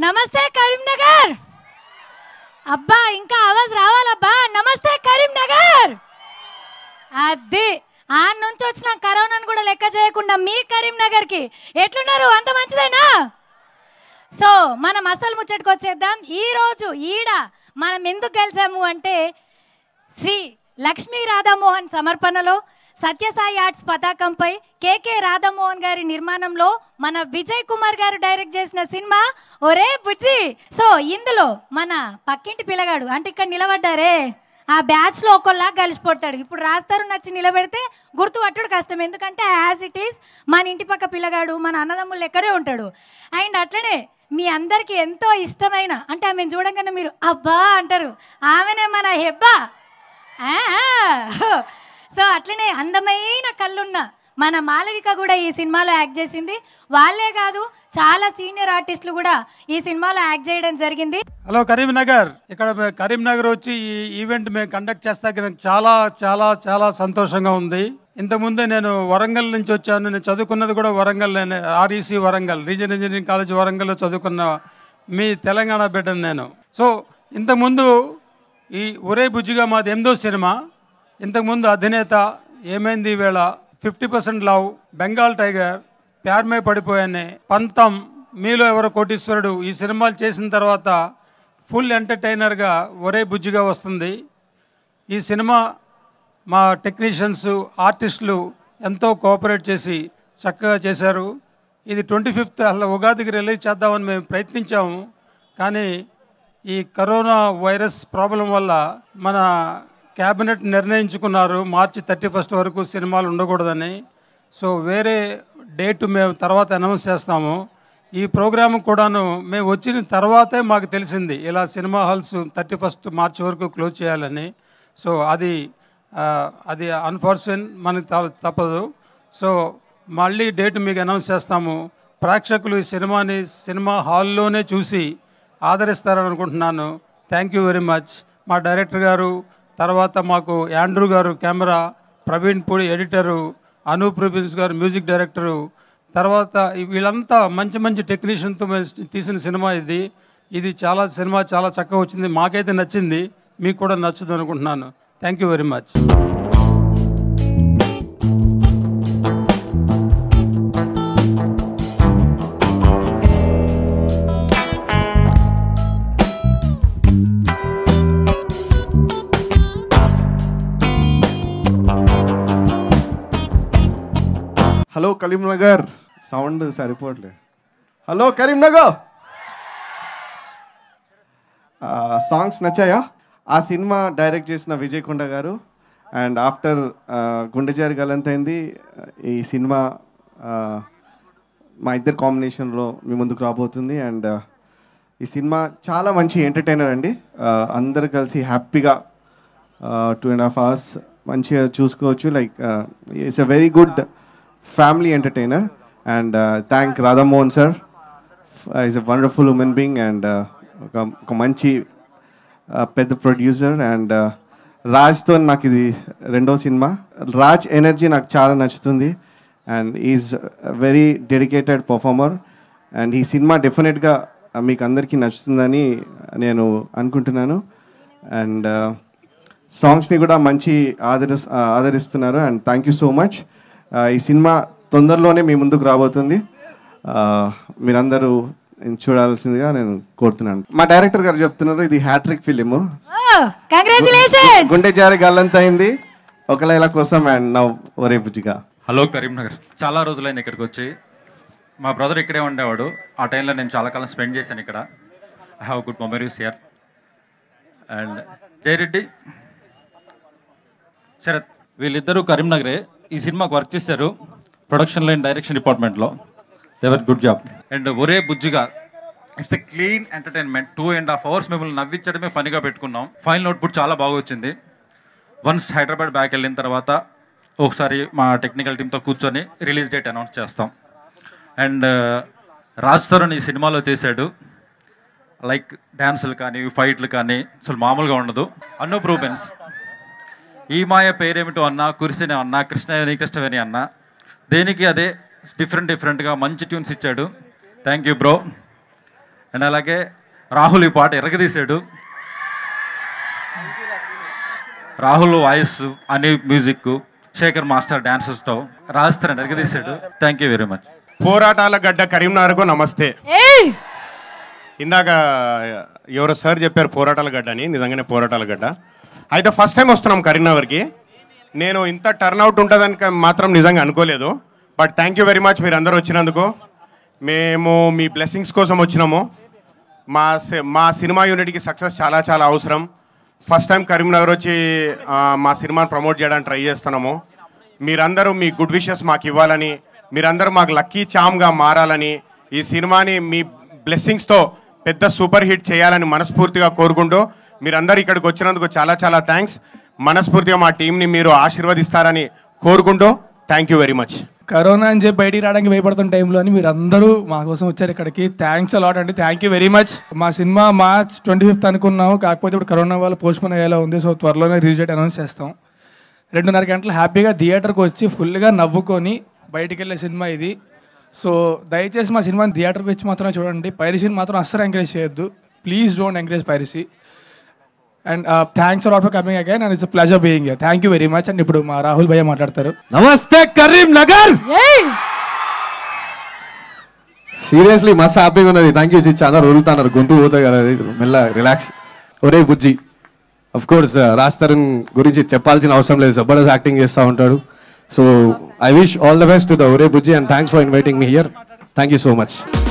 నమస్తే కరీంనగర్ అబ్బా ఇంకా ఆవాజ్ రావాలబ్బా నమస్తే కరీంనగర్ అది ఆ నుంచి వచ్చిన కరోనాను కూడా లెక్క చేయకుండా మీ కరీంనగర్కి ఎట్లున్నారు అంత మంచిదేనా సో మనం అసలు ముచ్చటకు వచ్చేద్దాం ఈ రోజు ఈడ మనం ఎందుకు గెలిచాము అంటే శ్రీ లక్ష్మీ రాధామోహన్ సమర్పణలో సత్యసాయి ఆర్ట్స్ పతాకంపై కేకే రాధామోహన్ గారి నిర్మాణంలో మన విజయ్ కుమార్ గారు డైరెక్ట్ చేసిన సినిమా ఒరే బుజ్జి సో ఇందులో మన పక్కింటి పిల్లగాడు అంటే ఇక్కడ నిలబడ్డారే ఆ బ్యాచ్లో ఒకళ్ళలా కలిసిపోతాడు ఇప్పుడు రాస్తారు నచ్చి నిలబెడితే గుర్తుపట్టడు కష్టం ఎందుకంటే యాజ్ ఇట్ ఈస్ మన ఇంటి పక్క పిల్లగాడు మన అన్నదమ్ములు లెక్కనే ఉంటాడు అండ్ అట్లనే మీ అందరికీ ఎంతో ఇష్టమైన అంటే ఆమెను చూడగానే మీరు అబ్బా అంటారు ఆమెనే మన హెబ్బా ఆ, సో అట్లనే అందమైన కళ్ళున్న మన మాలవిక కూడా ఈ సినిమాలో యాక్ట్ చేసింది వాళ్ళే కాదు చాలా సీనియర్ ఆర్టిస్టులు కూడా ఈ సినిమాలో యాక్ట్ చేయడం జరిగింది హలో కరీంనగర్ ఇక్కడ మే- కరీంనగర్ వచ్చి ఈ ఈవెంట్ మేము కండక్ట్ చేస్తాక నాకు చాలా చాలా చాలా సంతోషంగా ఉంది ఇంతకుముందే నేను వరంగల్ నుంచి వచ్చాను నేను చదువుకున్నది కూడా Warangal REC Warangal region engineering college వరంగల్లో చదువుకున్న మీ తెలంగాణ బిడ్డను నేను సో ఇంతకుముందు ఈ ఒరే బుజ్జిగా మాది ఎనిమిదో సినిమా ఇంతకుముందు అధినేత ఏమైంది ఈవేళ fifty percent love Bengal tiger ప్యార్మే పడిపోయానే పంతం మీలో ఎవరో కోటీశ్వరుడు ఈ సినిమాలు చేసిన తర్వాత ఫుల్ ఎంటర్టైనర్గా ఒరే బుజ్జిగా వస్తుంది ఈ సినిమా మా టెక్నీషియన్స్ ఆర్టిస్టులు ఎంతో కోఆపరేట్ చేసి చక్కగా చేశారు ఇది ట్వంటీ ఫిఫ్త్ అసలు ఉగాదికి రిలీజ్ చేద్దామని మేము ప్రయత్నించాము కానీ ఈ కరోనా వైరస్ ప్రాబ్లం వల్ల మన క్యాబినెట్ నిర్ణయించుకున్నారు మార్చి థర్టీ ఫస్ట్ వరకు సినిమాలు ఉండకూడదని సో వేరే డేట్ మేము తర్వాత అనౌన్స్ చేస్తాము ఈ ప్రోగ్రామ్ కూడాను మేము వచ్చిన తర్వాతే మాకు తెలిసింది ఇలా సినిమా హాల్స్ థర్టీ ఫస్ట్ మార్చి వరకు క్లోజ్ చేయాలని సో అది ఆ, అది అన్ఫార్చునేట్ మనకి త- తప్పదు సో మళ్ళీ డేట్ మీకు అనౌన్స్ చేస్తాము ప్రేక్షకులు ఈ సినిమాని సినిమా హాల్లోనే చూసి ఆదరిస్తారని అనుకుంటున్నాను థ్యాంక్ యూ వెరీ మచ్ మా డైరెక్టర్ గారు తర్వాత మాకు యాండ్రూ గారు camera Praveen Pudi editor Anoop Rubens గారు మ్యూజిక్ డైరెక్టరు తర్వాత ఈ- వీళ్ళంతా మంచి మంచి టెక్నీషియన్తో మేము తీసిన సినిమా ఇది ఇది చాలా సినిమా చాలా చక్కగా వచ్చింది మాకైతే నచ్చింది మీకు కూడా నచ్చుతుంది అనుకుంటున్నాను thank you very much hello Karimnagar sound సరిపోవట్లేదు హలో కరీంనగర్ సాంగ్స్ నచ్చాయా ఆ సినిమా డైరెక్ట్ చేసిన విజయ్ కొండ గారు అండ్ ఆఫ్టర్ గుండెజారి గలంతైంది ఈ సినిమా ఆ, మా ఇద్దరు కాంబినేషన్లో మీ ముందుకు రాబోతుంది అండ్ ఈ సినిమా చాలా మంచి ఎంటర్టైనర్ అండి ఆ, అందరు కలిసి హ్యాపీగా టూ అండ్ హాఫ్ అవర్స్ మంచిగా చూసుకోవచ్చు like it's a very good family entertainer and thank Radhamohan sir is a wonderful women being and ఒక ఒక మంచి uh, పెద్ద ప్రొడ్యూసర్ అండ్ రాజ్తో నాకు ఇది రెండో సినిమా రాజ్ ఎనర్జీ నాకు చాలా నచ్చుతుంది and is very dedicated performer and ఈ సినిమా డెఫినెట్గా మీకు అందరికీ నచ్చుతుందని నేను అనుకుంటున్నాను అండ్ సాంగ్స్ని కూడా మంచి ఆదరి ఆదరిస్తున్నారు and thank you so much ఈ సినిమా తొందరలోనే మీ ముందుకు రాబోతుంది ఆ, మీరందరూ చూడాల్సిందిగా నేను కోరుతున్నాను మా డైరెక్టర్ గారు చెప్తున్నారు ఇది హ్యాట్రిక్ ఫిలిం కంగ్రాచులేషన్ గుండె జారి గల్లంత అయింది ఒక లైలా కోసం అండ్ నవ్ ఒరే బుజ్జిగా హలో కరీంనగర్ చాలా రోజులైంది ఇక్కడికి వచ్చి మా బ్రదర్ ఇక్కడే ఉండేవాడు ఆ టైంలో నేను చాలా కాలం స్పెండ్ చేశాను ఇక్కడ I have good memories here and Jaya Reddy Sharath వీళ్ళిద్దరూ కరీంనగరే ఈ సినిమాకి వర్క్ చేశారు ప్రొడక్షన్ లైన్ డైరెక్షన్ డిపార్ట్మెంట్లో దేవర్ good job and Orey Bujjiga it's a clean entertainment two and half hours మిమ్మల్ని నవ్వించడమే పనిగా పెట్టుకున్నాం ఫైనల్ అవుట్పుట్ చాలా బాగా వచ్చింది వన్స్ హైదరాబాద్ బ్యాక్ వెళ్ళిన తర్వాత ఒకసారి మా టెక్నికల్ టీంతో కూర్చొని రిలీజ్ డేట్ అనౌన్స్ చేస్తాం అండ్ రాజ్ తరుణ్ ఈ సినిమాలో చేశాడు లైక్ డ్యాన్సులు కానీ ఫైట్లు కానీ అసలు మామూలుగా ఉండదు అన్నూప్ రూబెన్స్ ఈ మాయ పేరేమిటో అన్నా కురిసిని అన్నా కృష్ణ నీకృష్ణవేణి అన్నా దేనికి అదే డిఫరెంట్ డిఫరెంట్గా మంచి ట్యూన్స్ ఇచ్చాడు థ్యాంక్ యూ బ్రో అండ్ అలాగే రాహుల్ ఈ పాట ఎరగదీశాడు రాహుల్ వాయిస్ అని మ్యూజిక్ శేఖర్ మాస్టర్ డాన్సెస్తో రాజస్థాన్ ఎరగదీశాడు థ్యాంక్ యూ వెరీ మచ్ పోరాటాల గడ్డ కరీంనగర్కు నమస్తే ఏయ్ ఇందాక ఎవరో సార్ చెప్పారు పోరాటాల గడ్డ అని నిజంగానే పోరాటాల గడ్డ అయితే ఫస్ట్ టైం వస్తున్నాం కరీంనగర్కి నేను ఇంత టర్న్అవుట్ ఉంటుందని క- మాత్రం నిజంగా అనుకోలేదు but thank you very much మీరు అందరూ వచ్చినందుకు మేము మీ బ్లెస్సింగ్స్ కోసం వచ్చినాము మా సి- మా సినిమా యూనిట్కి సక్సెస్ చాలా చాలా అవసరం ఫస్ట్ టైం కరీంనగర్ వచ్చి ఆ, మా సినిమాని ప్రమోట్ చేయడానికి ట్రై చేస్తున్నాము మీరందరూ మీ గుడ్ విషెస్ మాకు ఇవ్వాలని మీరందరూ మాకు లక్కీ చామ్గా మారాలని ఈ సినిమాని మీ బ్లెస్సింగ్స్తో పెద్ద సూపర్ హిట్ చేయాలని మనస్ఫూర్తిగా కోరుకుంటూ మీరందరూ ఇక్కడికి వచ్చినందుకు చాలా చాలా థ్యాంక్స్ మనస్ఫూర్తిగా మా టీంని మీరు ఆశీర్వదిస్తారని కోరుకుంటూ thank you very much corona అని చెప్పి బయటికి రావడానికి భయపడుతున్న టైంలో మీరు అందరూ మా కోసం వచ్చారు ఇక్కడికి థ్యాంక్స్ అలాట్ అండి థ్యాంక్ యూ వెరీ మచ్ మా సినిమా మార్చ్ ట్వంటీ ఫిఫ్త్ అనుకున్నాము కాకపోతే ఇప్పుడు కరోనా వల్ల పోస్ట్పోన్ అయ్యేలా ఉంది సో త్వరలోనే రిలీజ్ డేట్ అనౌన్స్ చేస్తాం రెండున్నర గంటలు హ్యాపీగా థియేటర్కి వచ్చి ఫుల్గా నవ్వుకొని బయటికి వెళ్ళే సినిమా ఇది సో దయచేసి మా సినిమాని థియేటర్కి వచ్చి మాత్రమే చూడండి పైరసీని మాత్రం అస్సలు ఎంకరేజ్ చేయొద్దు please don't encourage piracy and thanks a lot for coming again and it's pleasure being thank you very much and ఇప్పుడు మా రాహుల్ భయ్య మాట్లాడతారు నమస్తే కరీం నగర్ ఏయ్ సీరియస్లీ మస్తు హ్యాపీగా ఉన్నది థ్యాంక్ యూ చాలా రోజులుతున్నారు గొంతు పోతాయి కదా అది మెల్ల relax Orey Bujji of course Raj Tarun గురించి చెప్పాల్సిన అవసరం లేదు జబర్దస్త్ యాక్టింగ్ చేస్తూ ఉంటాడు so I wish all the best to the Orey Bujji and thanks for inviting me here thank you so much